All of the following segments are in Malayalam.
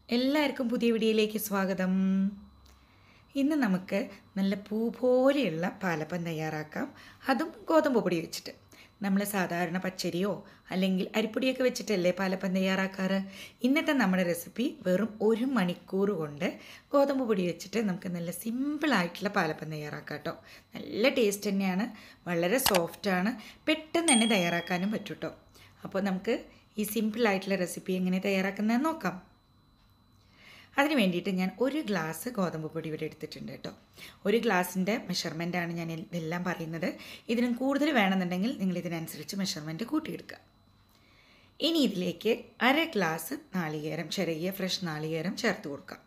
എല്ലാവർക്കും പുതിയ വീഡിയോയിലേക്ക് സ്വാഗതം ഇന്ന് നമുക്ക് നല്ല പൂ പോലെയുള്ള പാലപ്പം തയ്യാറാക്കാം അതും ഗോതമ്പ് പൊടി വെച്ചിട്ട് നമ്മൾ സാധാരണ പച്ചരിയോ അല്ലെങ്കിൽ അരിപ്പൊടിയൊക്കെ വെച്ചിട്ടല്ലേ പാലപ്പം തയ്യാറാക്കാറ് ഇന്നത്തെ നമ്മുടെ റെസിപ്പി വെറും ഒരു മണിക്കൂർ കൊണ്ട് ഗോതമ്പ് പൊടി വെച്ചിട്ട് നമുക്ക് നല്ല സിമ്പിളായിട്ടുള്ള പാലപ്പം തയ്യാറാക്കാം കേട്ടോ നല്ല ടേസ്റ്റ് തന്നെയാണ് വളരെ സോഫ്റ്റാണ് പെട്ടെന്ന് തന്നെ തയ്യാറാക്കാനും പറ്റും കേട്ടോ അപ്പോൾ നമുക്ക് ഈ സിമ്പിളായിട്ടുള്ള റെസിപ്പി എങ്ങനെ തയ്യാറാക്കുന്നതെന്ന് നോക്കാം അതിന് വേണ്ടിയിട്ട് ഞാൻ ഒരു ഗ്ലാസ് ഗോതമ്പ് പൊടി ഇവിടെ എടുത്തിട്ടുണ്ട് കേട്ടോ ഒരു ഗ്ലാസിൻ്റെ മെഷർമെൻറ്റാണ് ഞാൻ ഇതെല്ലാം പറയുന്നത് ഇതിനും കൂടുതൽ വേണമെന്നുണ്ടെങ്കിൽ നിങ്ങൾ ഇതിനനുസരിച്ച് മെഷർമെൻറ്റ് കൂട്ടിയെടുക്കുക ഇനി ഇതിലേക്ക് അര ഗ്ലാസ് നാളികേരം ചെറിയ ഫ്രഷ് നാളികേരം ചേർത്ത് കൊടുക്കാം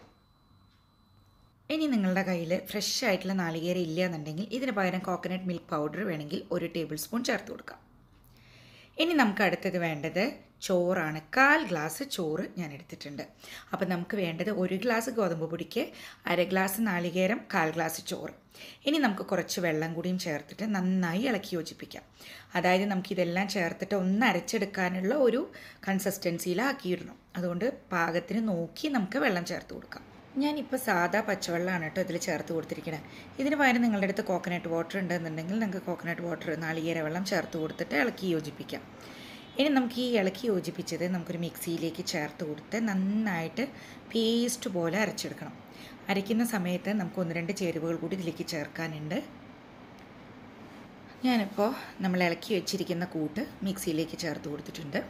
ഇനി നിങ്ങളുടെ കയ്യിൽ ഫ്രഷ് ആയിട്ടുള്ള നാളികേരം ഇല്ല എന്നുണ്ടെങ്കിൽ ഇതിന് പകരം കോക്കനട്ട് മിൽക്ക് പൗഡർ വേണമെങ്കിൽ ഒരു ടേബിൾ സ്പൂൺ ചേർത്ത് കൊടുക്കാം ഇനി നമുക്ക് അടുത്തത് വേണ്ടത് ചോറാണ് കാൽ ഗ്ലാസ് ചോറ് ഞാൻ എടുത്തിട്ടുണ്ട് അപ്പോൾ നമുക്ക് വേണ്ടത് ഒരു ഗ്ലാസ് ഗോതമ്പ് പൊടിക്ക് അര ഗ്ലാസ് നാളികേരം കാൽ ഗ്ലാസ് ചോറ് ഇനി നമുക്ക് കുറച്ച് വെള്ളം കൂടിയും ചേർത്തിട്ട് നന്നായി ഇളക്കി യോജിപ്പിക്കാം അതായത് നമുക്കിതെല്ലാം ചേർത്തിട്ട് ഒന്ന് അരച്ചെടുക്കാനുള്ള ഒരു കൺസിസ്റ്റൻസിയിലാക്കിയിടണം അതുകൊണ്ട് പാകത്തിന് നോക്കി നമുക്ക് വെള്ളം ചേർത്ത് കൊടുക്കാം ഞാനിപ്പോൾ സാധാ പച്ചവെള്ളമാണ് കേട്ടോ ഇതിൽ ചേർത്ത് കൊടുത്തിരിക്കുന്നത് ഇതിന് പകരം നിങ്ങളുടെ അടുത്ത് കോക്കനട്ട് വാട്ടർ ഉണ്ടെന്നുണ്ടെങ്കിൽ നിങ്ങൾക്ക് കോക്കനട്ട് വാട്ടർ നാളികേര വെള്ളം ചേർത്ത് കൊടുത്തിട്ട് ഇളക്കി യോജിപ്പിക്കാം ഇനി നമുക്ക് ഈ ഇളക്കി യോജിപ്പിച്ചത് നമുക്കൊരു മിക്സിയിലേക്ക് ചേർത്ത് കൊടുത്ത് നന്നായിട്ട് പേസ്റ്റ് പോലെ അരച്ചെടുക്കണം അരയ്ക്കുന്ന സമയത്ത് നമുക്ക് ഒന്ന് രണ്ട് ചേരുവകൾ കൂടി ഇതിലേക്ക് ചേർക്കാനുണ്ട് ഞാനിപ്പോൾ നമ്മൾ ഇളക്കി വെച്ചിരിക്കുന്ന കൂട്ട് മിക്സിയിലേക്ക് ചേർത്ത് കൊടുത്തിട്ടുണ്ട്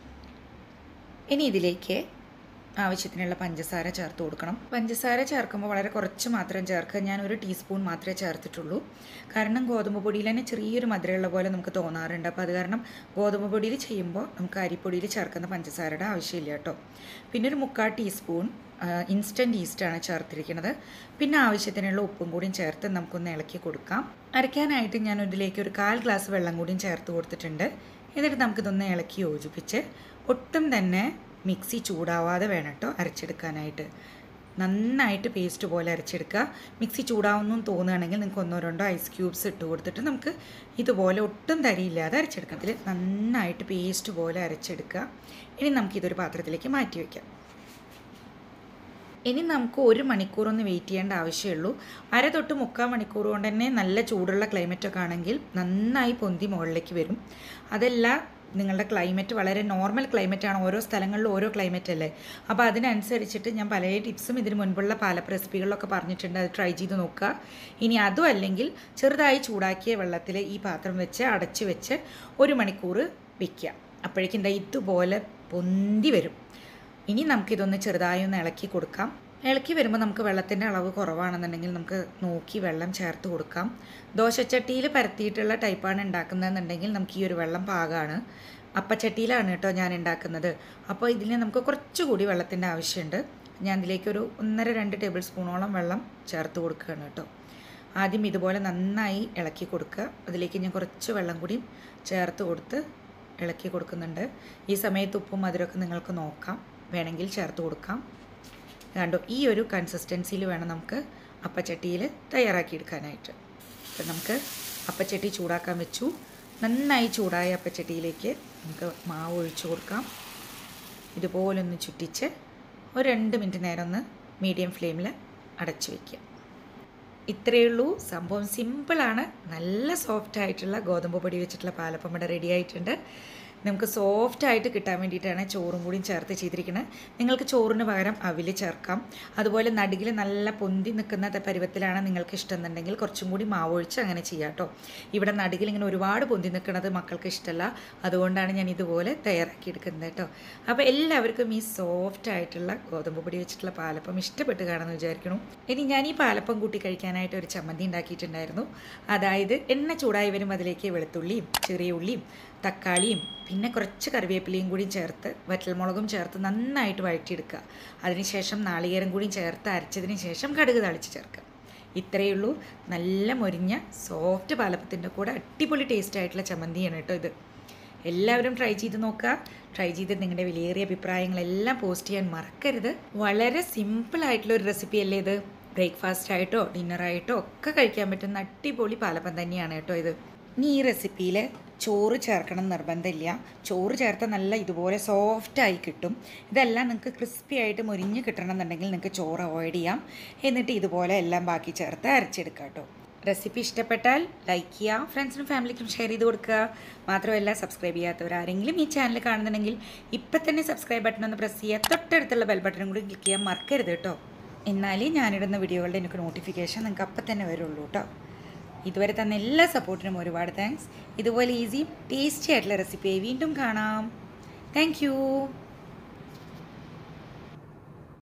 ഇനി ഇതിലേക്ക് ആവശ്യത്തിനുള്ള പഞ്ചസാര ചേർത്ത് കൊടുക്കണം പഞ്ചസാര ചേർക്കുമ്പോൾ വളരെ കുറച്ച് മാത്രം ചേർക്കുക ഞാൻ ഒരു ടീസ്പൂൺ മാത്രമേ ചേർത്തിട്ടുള്ളൂ കാരണം ഗോതമ്പ് പൊടിയിൽ തന്നെ ചെറിയൊരു മധുരമുള്ള പോലെ നമുക്ക് തോന്നാറുണ്ട് അപ്പോൾ അത് കാരണം ഗോതമ്പ് പൊടിയിൽ ചെയ്യുമ്പോൾ നമുക്ക് അരിപ്പൊടിയിൽ ചേർക്കുന്ന പഞ്ചസാരയുടെ ആവശ്യമില്ല കേട്ടോ പിന്നെ ഒരു മുക്കാൽ ടീസ്പൂൺ ഇൻസ്റ്റൻറ്റ് ഈസ്റ്റാണ് ചേർത്തിരിക്കുന്നത് പിന്നെ ആവശ്യത്തിനുള്ള ഉപ്പും കൂടിയും ചേർത്ത് നമുക്കൊന്ന് ഇളക്കി കൊടുക്കാം അരയ്ക്കാനായിട്ട് ഞാൻ ഇതിലേക്ക് ഒരു കാൽ ഗ്ലാസ് വെള്ളം കൂടിയും ചേർത്ത് കൊടുത്തിട്ടുണ്ട് എന്നിട്ട് നമുക്കിതൊന്ന് ഇളക്കി യോജിപ്പിച്ച് ഒട്ടും തന്നെ മിക്സി ചൂടാവാതെ വേണം കേട്ടോ അരച്ചെടുക്കാനായിട്ട് നന്നായിട്ട് പേസ്റ്റ് പോലെ അരച്ചെടുക്കുക മിക്സി ചൂടാവുന്നു തോന്നുകയാണെങ്കിൽ നിങ്ങൾക്ക് ഒന്നോ രണ്ടോ ഐസ് ക്യൂബ്സ് ഇട്ട് കൊടുത്തിട്ട് നമുക്ക് ഇതുപോലെ ഒട്ടും തരിയില്ലാതെ അരച്ചെടുക്കാം ഇതിൽ നന്നായിട്ട് പേസ്റ്റ് പോലെ അരച്ചെടുക്കുക ഇനി നമുക്കിതൊരു പാത്രത്തിലേക്ക് മാറ്റി വയ്ക്കാം ഇനി നമുക്ക് ഒരു മണിക്കൂറൊന്ന് വെയിറ്റ് ചെയ്യേണ്ട ആവശ്യമുള്ളൂ അര തൊട്ട് മുക്കാൽ മണിക്കൂർ കൊണ്ട് തന്നെ നല്ല ചൂടുള്ള ക്ലൈമറ്റൊക്കെ ആണെങ്കിൽ നന്നായി പൊന്തി മുകളിലേക്ക് വരും അതല്ല നിങ്ങളുടെ ക്ലൈമറ്റ് വളരെ നോർമൽ ക്ലൈമറ്റാണ് ഓരോ സ്ഥലങ്ങളിലും ഓരോ ക്ലൈമറ്റ് അല്ലേ അപ്പോൾ അതിനനുസരിച്ചിട്ട് ഞാൻ പല ടിപ്സും ഇതിന് മുൻപുള്ള പല റെസിപ്പികളിലൊക്കെ പറഞ്ഞിട്ടുണ്ട് അത് ട്രൈ ചെയ്ത് നോക്കുക ഇനി അതും അല്ലെങ്കിൽ ചെറുതായി ചൂടാക്കിയ വെള്ളത്തിൽ ഈ പാത്രം വെച്ച് അടച്ച് വെച്ച് ഒരു മണിക്കൂർ വെക്കുക അപ്പോഴേക്കും എന്താ ഇതുപോലെ പൊന്തി വരും ഇനി നമുക്കിതൊന്ന് ചെറുതായി ഒന്ന് ഇളക്കി കൊടുക്കാം ഇളക്കി വരുമ്പോൾ നമുക്ക് വെള്ളത്തിൻ്റെ അളവ് കുറവാണെന്നുണ്ടെങ്കിൽ നമുക്ക് നോക്കി വെള്ളം ചേർത്ത് കൊടുക്കാം ദോശച്ചട്ടിയിൽ പരത്തിയിട്ടുള്ള ടൈപ്പാണ് ഉണ്ടാക്കുന്നതെന്നുണ്ടെങ്കിൽ നമുക്ക് ഈ ഒരു വെള്ളം പാകമാണ് അപ്പച്ചട്ടിയിലാണ് കേട്ടോ ഞാൻ ഉണ്ടാക്കുന്നത് അപ്പോൾ ഇതിന് നമുക്ക് കുറച്ചുകൂടി വെള്ളത്തിൻ്റെ ആവശ്യമുണ്ട് ഞാൻ ഇതിലേക്കൊരു ഒന്നര രണ്ട് ടേബിൾ സ്പൂണോളം വെള്ളം ചേർത്ത് കൊടുക്കുകയാണ് കേട്ടോ ആദ്യം ഇതുപോലെ നന്നായി ഇളക്കി കൊടുക്കുക അതിലേക്ക് ഞാൻ കുറച്ച് വെള്ളം കൂടി ചേർത്ത് കൊടുത്ത് ഇളക്കി കൊടുക്കുന്നുണ്ട് ഈ സമയത്ത് ഉപ്പും മധുരമൊക്കെ നിങ്ങൾക്ക് നോക്കാം വേണമെങ്കിൽ ചേർത്ത് കൊടുക്കാം കണ്ടോ ഈ ഒരു കൺസിസ്റ്റൻസിയിൽ വേണം നമുക്ക് അപ്പച്ചട്ടിയിൽ തയ്യാറാക്കിയെടുക്കാനായിട്ട് അപ്പം നമുക്ക് അപ്പച്ചട്ടി ചൂടാക്കാൻ വെച്ചു നന്നായി ചൂടായ അപ്പച്ചട്ടിയിലേക്ക് നമുക്ക് മാവ് ഒഴിച്ചു കൊടുക്കാം ഇതുപോലൊന്ന് ചുറ്റിച്ച് ഒരു രണ്ട് മിനിറ്റ് നേരം ഒന്ന് മീഡിയം ഫ്ലെയിമിൽ അടച്ചു വയ്ക്കുക ഇത്രയേ ഉള്ളൂ സംഭവം സിമ്പിളാണ് നല്ല സോഫ്റ്റ് ആയിട്ടുള്ള ഗോതമ്പ് പൊടി വെച്ചിട്ടുള്ള പാലപ്പം ഇവിടെ റെഡി ആയിട്ടുണ്ട് നമുക്ക് സോഫ്റ്റ് ആയിട്ട് കിട്ടാൻ വേണ്ടിയിട്ടാണ് ചോറും കൂടിയും ചേർത്ത് ചെയ്തിരിക്കുന്നത് നിങ്ങൾക്ക് ചോറിന് പകരം അവില് ചേർക്കാം അതുപോലെ നടുകിൽ നല്ല പൊന്തി നിൽക്കുന്ന പരുവത്തിലാണ് നിങ്ങൾക്ക് ഇഷ്ടം എന്നുണ്ടെങ്കിൽ കുറച്ചും കൂടി മാവൊഴിച്ച് അങ്ങനെ ചെയ്യാം കേട്ടോ ഇവിടെ നടുകിൽ ഇങ്ങനെ ഒരുപാട് പൊന്തി നിൽക്കുന്നത് മക്കൾക്ക് ഇഷ്ടമല്ല അതുകൊണ്ടാണ് ഞാൻ ഇതുപോലെ തയ്യാറാക്കി എടുക്കുന്നത് കേട്ടോ അപ്പോൾ എല്ലാവർക്കും ഈ സോഫ്റ്റ് ആയിട്ടുള്ള ഗോതമ്പ് പൊടി വെച്ചിട്ടുള്ള പാലപ്പം ഇഷ്ടപ്പെട്ട് കാണുമെന്ന് വിചാരിക്കണം ഇനി ഞാൻ ഈ പാലപ്പം കൂട്ടി കഴിക്കാനായിട്ട് ഒരു ചമ്മന്തി ഉണ്ടാക്കിയിട്ടുണ്ടായിരുന്നു അതായത് എണ്ണ ചൂടായി വരുമ്പോൾ അതിലേക്ക് വെളുത്തുള്ളിയും ചെറിയ ഉള്ളിയും തക്കാളിയും പിന്നെ കുറച്ച് കറിവേപ്പിലയും കൂടി ചേർത്ത് വറ്റൽമുളകും ചേർത്ത് നന്നായിട്ട് വഴറ്റിയെടുക്കുക അതിനുശേഷം നാളികേരം കൂടി ചേർത്ത് അരച്ചതിന് ശേഷം കടുക് തളിച്ച് ചേർക്കുക ഇത്രയേ ഉള്ളൂ നല്ല മൊരിഞ്ഞ സോഫ്റ്റ് പാലപ്പത്തിൻ്റെ കൂടെ അടിപൊളി ടേസ്റ്റ് ആയിട്ടുള്ള ചമ്മന്തിയാണ് കേട്ടോ ഇത് എല്ലാവരും ട്രൈ ചെയ്ത് നോക്കുക ട്രൈ ചെയ്ത് നിങ്ങളുടെ വിലയേറിയ അഭിപ്രായങ്ങളെല്ലാം പോസ്റ്റ് ചെയ്യാൻ മറക്കരുത് വളരെ സിമ്പിൾ ആയിട്ടുള്ള ഒരു റെസിപ്പി അല്ലേ ഇത് ബ്രേക്ക്ഫാസ്റ്റ് ആയിട്ടോ ഡിന്നറായിട്ടോ ഒക്കെ കഴിക്കാൻ പറ്റുന്ന അടിപൊളി പാലപ്പം തന്നെയാണ് കേട്ടോ ഇത് ഇനി ഈ റെസിപ്പിയിൽ ചോറ് ചേർക്കണം എന്ന് നിർബന്ധമില്ല ചോറ് ചേർത്താൽ നല്ല ഇതുപോലെ സോഫ്റ്റായി കിട്ടും ഇതെല്ലാം നിങ്ങൾക്ക് ക്രിസ്പി ആയിട്ട് മുരിഞ്ഞ് കിട്ടണം എന്നുണ്ടെങ്കിൽ നിങ്ങൾക്ക് ചോറ് അവോയ്ഡ് ചെയ്യാം എന്നിട്ട് ഇതുപോലെ എല്ലാം ബാക്കി ചേർത്ത് അരച്ചെടുക്കാം കേട്ടോ റെസിപ്പി ഇഷ്ടപ്പെട്ടാൽ ലൈക്ക് ചെയ്യുക ഫ്രണ്ട്സിനും ഫാമിലിക്കും ഷെയർ ചെയ്ത് കൊടുക്കുക മാത്രമല്ല സബ്സ്ക്രൈബ് ചെയ്യാത്തവർ ആരെങ്കിലും ഈ ചാനൽ കാണുന്നുണ്ടെങ്കിൽ ഇപ്പം തന്നെ സബ്സ്ക്രൈബ് ബട്ടൺ ഒന്ന് പ്രസ് ചെയ്യുക തൊട്ടടുത്തുള്ള ബെൽ ബട്ടണും കൂടി ക്ലിക്ക് ചെയ്യാൻ മറക്കരുത് കേട്ടോ എന്നാലേ ഞാനിടുന്ന വീഡിയോകളുടെ എനിക്ക് നോട്ടിഫിക്കേഷൻ നിങ്ങൾക്ക് അപ്പം തന്നെ വരുള്ളൂ കേട്ടോ ഇതുവരെ തന്ന എല്ലാ സപ്പോർട്ടിനും ഒരുപാട് താങ്ക്സ് ഇതുപോലെ ഈസി ടേസ്റ്റി ആയിട്ടുള്ള റെസിപ്പിയായി വീണ്ടും കാണാം താങ്ക്